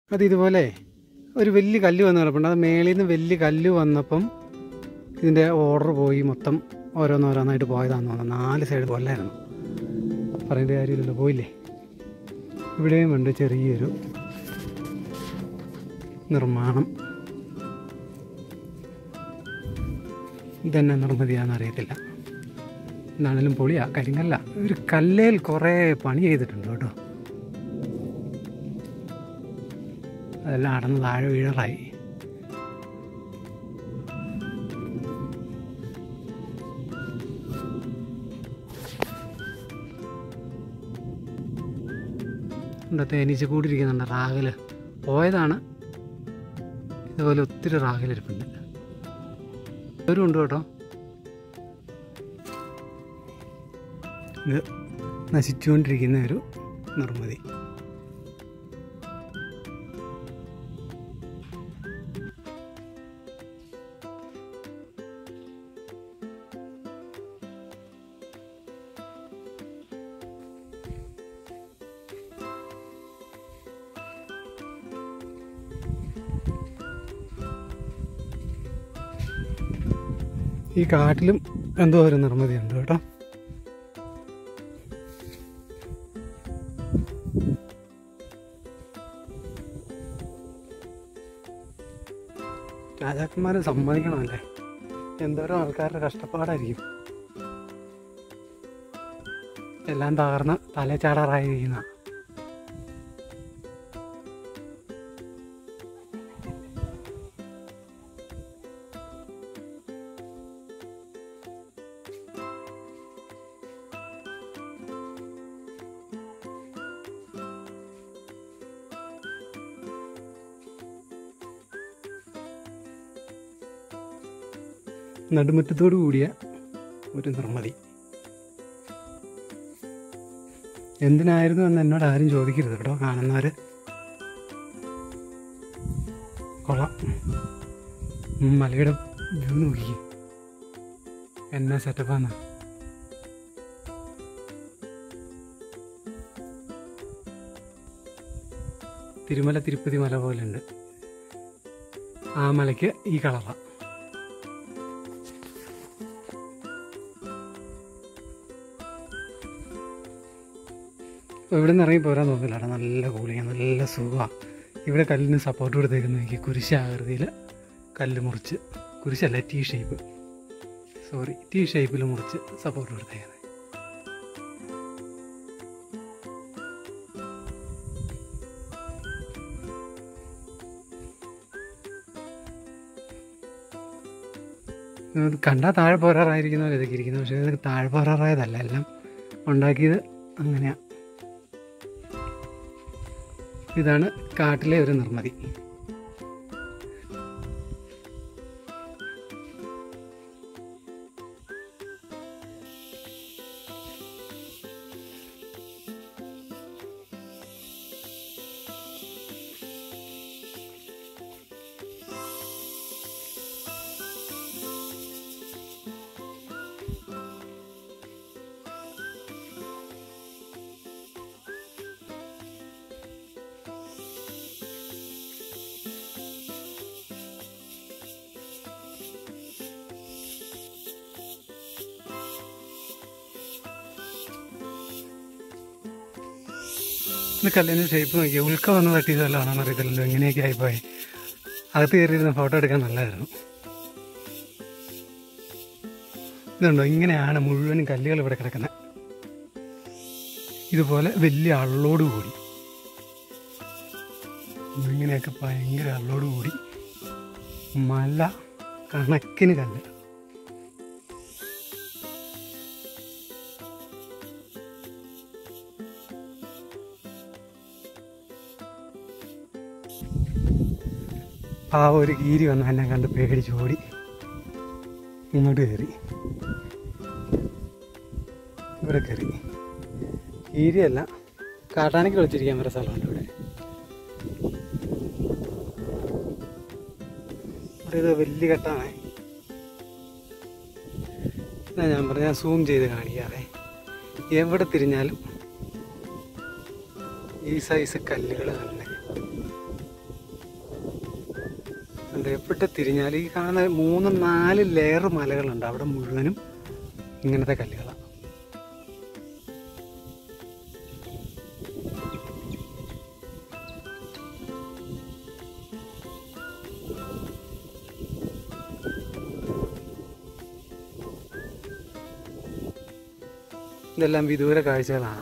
അത് ഇതുപോലെ ഒരു വലിയ കല്ല് വന്ന് കിടപ്പുണ്ട് അത് മേളിൽ നിന്ന് വലിയ കല്ല് വന്നപ്പം ഇതിൻ്റെ ഓർഡർ പോയി മൊത്തം ഓരോന്നോരോന്നായിട്ട് പോയതാണെന്ന് തോന്നുന്നു നാല് സൈഡ് കൊല്ലായിരുന്നു പറയേണ്ട കാര്യമില്ലല്ലോ പോയില്ലേ ഇവിടെയും ഉണ്ട് ചെറിയൊരു നിർമ്മാണം ഇതെന്നെ നിർമ്മിതിയാണെന്ന് അറിയത്തില്ല എന്നാണേലും പൊളിയാ കരിങ്കല്ല ഒരു കല്ലേൽ കുറേ പണി ചെയ്തിട്ടുണ്ട് കേട്ടോ അതെല്ലാം അടന്ന് താഴെ വീഴറായി എന്താ തേനീച്ച കൂടിയിരിക്കുന്നുണ്ട് റാഗല് പോയതാണ് ഇതുപോലെ ഒത്തിരി റാഗലിരിപ്പുണ്ട് ഒരു ഉണ്ട് കേട്ടോ ഇത് നശിച്ചുകൊണ്ടിരിക്കുന്ന ഒരു നിർമ്മിതി ഈ കാട്ടിലും എന്തോ ഒരു നിർമ്മിതി ഉണ്ട് കേട്ടോ രാജാക്കന്മാരെ സമ്മതിക്കണമല്ലേ എന്തോരം ആൾക്കാരുടെ കഷ്ടപ്പാടായിരിക്കും എല്ലാം തകർന്ന് തലേ ചാടാറായിരിക്കുന്ന നടുമുറ്റത്തോടു കൂടിയ ഒരു നിർമ്മിതി എന്തിനായിരുന്നു എന്ന് എന്നോട് ആരും ചോദിക്കരുത് കേട്ടോ കാണുന്നവര് കൊള്ളാം ഉം, മലയുടെ വ്യൂ നോക്കി എന്നാ സെറ്റപ്പാന്ന് തിരുമല തിരുപ്പതി മല പോലെ ഉണ്ട് ആ മലയ്ക്ക് ഈ കളറാണ് ഇവിടെ നിന്ന് ഇറങ്ങി പോരാൻ തോന്നില്ല അവിടെ നല്ല കൂളിങ് നല്ല സുഖമാണ് ഇവിടെ കല്ലിന് സപ്പോർട്ട് കൊടുത്തേക്കുന്ന എനിക്ക് കുരിശാകൃതിയിൽ കല്ല് മുറിച്ച് കുരിശല്ല ടീ ഷേപ്പ് സോറി ടീ ഷേപ്പിൽ മുറിച്ച് സപ്പോർട്ട് കൊടുത്തേക്കുന്നത് ഇത് കണ്ടാൽ താഴെ പോരാറായിരിക്കുന്ന പോലെ ഇതൊക്കെ ഇരിക്കുന്നത് പക്ഷേ ഇത് താഴെ പോരാറായതല്ല എല്ലാം ഉണ്ടാക്കിയത് അങ്ങനെയാണ് ഇതാണ് കാട്ടിലെ ഒരു നിർമ്മിതി ഇത് കല്ലിൻ്റെ ഷേപ്പ് നോക്കിയാൽ ഉൾക്ക വന്ന് തട്ടിയതല്ലാണെന്ന് അറിയത്തില്ലല്ലോ ഇങ്ങനെയൊക്കെ ആയിപ്പോയി അകത്ത് കയറിയിരുന്ന ഫോട്ടോ എടുക്കാൻ നല്ലതായിരുന്നു ഇതുണ്ടോ ഇങ്ങനെയാണ് മുഴുവനും കല്ലുകൾ ഇവിടെ കിടക്കുന്നത് ഇതുപോലെ വലിയ അള്ളോട് കൂടി ഇങ്ങനെയൊക്കെ ഭയങ്കര അള്ളോട് കൂടി മല കണക്കിന് കല്ല് ആ ഒരു കീരി വന്ന് എന്നെ കണ്ട് പേടിച്ച് ഓടി ഇങ്ങോട്ട് കയറി ഇവിടെ കയറി കീരിയല്ല കാട്ടാനയ്ക്ക് കളിച്ചിരിക്കാൻ വരെ സ്ഥലമുണ്ട് ഇവിടെ ഇവിടെ ഇത് വലിയ കെട്ടാണേ എന്നാ ഞാൻ പറഞ്ഞ ഞാൻ സൂം ചെയ്ത് കാണിക്കാവേ എവിടെ തിരിഞ്ഞാലും ഈ സൈസ് കല്ലുകൾ തന്നെ ഉണ്ട് എവിടെ തിരിഞ്ഞാൽ ഈ കാണുന്ന മൂന്ന് നാല് ലെയർ മലകളുണ്ട് അവിടെ മുഴുവനും ഇങ്ങനത്തെ കല്ലുകളാണ് ഇതെല്ലാം വിദൂര കാഴ്ചകളാണ്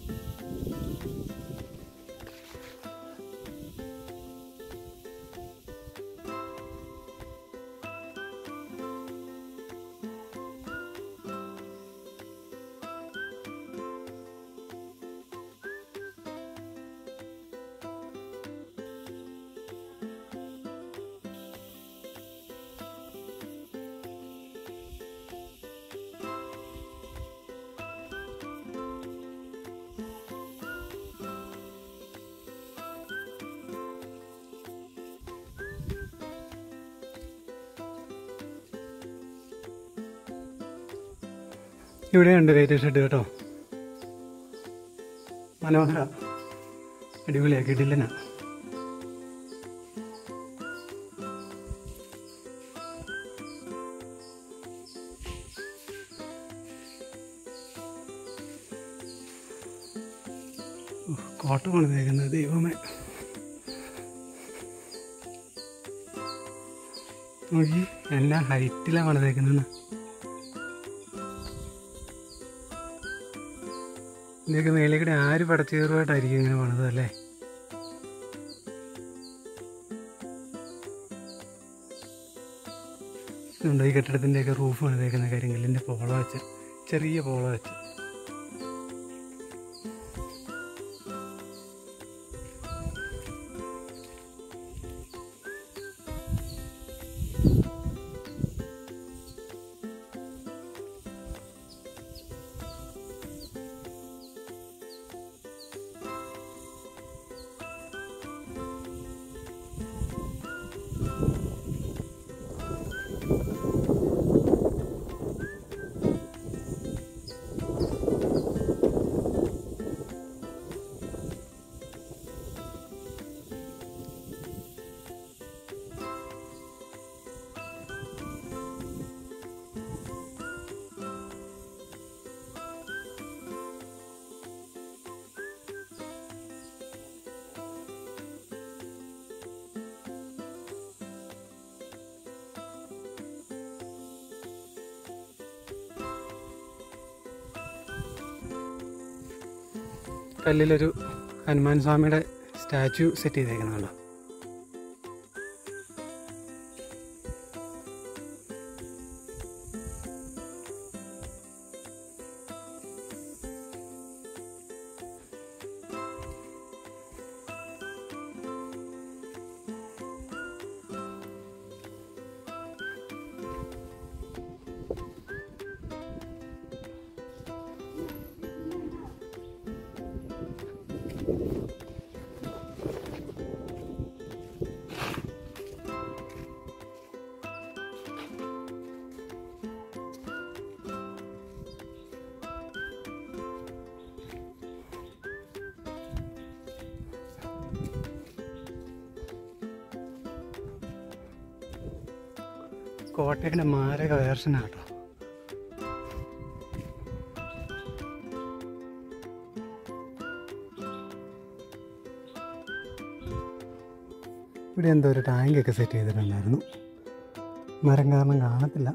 ഇവിടെയുണ്ട് ലൈറ്റ് ഷെഡ് കേട്ടോ മനോഹര അടിപൊളിയാക്കി ഇടില്ലനാ കോട്ട പണിതേക്കുന്നത് ദൈവമേ നോക്കി എന്നാ ഹൈറ്റിലാണ് പണിതേക്കുന്നത് ഇതിൻ്റെയൊക്കെ മേലെ കൂടെ ആര് പടച്ചേറുമായിട്ടായിരിക്കും ഇങ്ങനെ പണിതല്ലേ ഇതുണ്ട് ഈ കെട്ടിടത്തിൻ്റെയൊക്കെ റൂഫ് പണിതേക്കുന്ന കരിങ്കല്ലിൻ്റെ പോള വെച്ച് ചെറിയ പോള വെച്ച് കല്ലിലൊരു ഹനുമാൻ സ്വാമിയുടെ സ്റ്റാച്ചു സെറ്റ് ചെയ്തേക്കുന്നുണ്ടോ കോട്ടയുടെ മാരക വേർഷനാട്ടോ ഇവിടെ എന്തോ ഒരു ടാങ്കൊക്കെ സെറ്റ് ചെയ്തിട്ടുണ്ടായിരുന്നു മരം കാരണം കാണത്തില്ല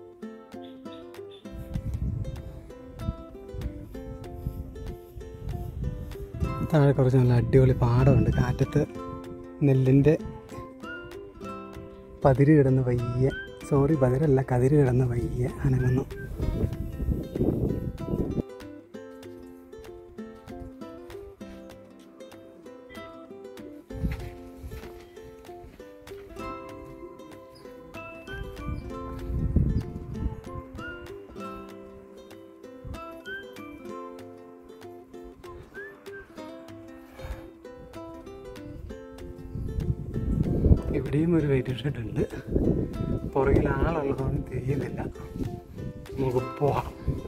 താഴെ കുറച്ച് നല്ല അടിപൊളി പാടമുണ്ട് കാറ്റത്ത് നെല്ലിൻ്റെ പതിര് കിടന്ന് വയ്യ സോറി പതിരല്ല കതിര് കിടന്ന് വയ്യ അനങ്ങുന്നു ഇവിടെയും ഒരു വെയിറ്റിംഗ് ഷെഡ് ഉണ്ട് പുറകിൽ ആളുള്ളതൊന്നും തിരിയുന്നില്ല നമുക്ക് പോവാം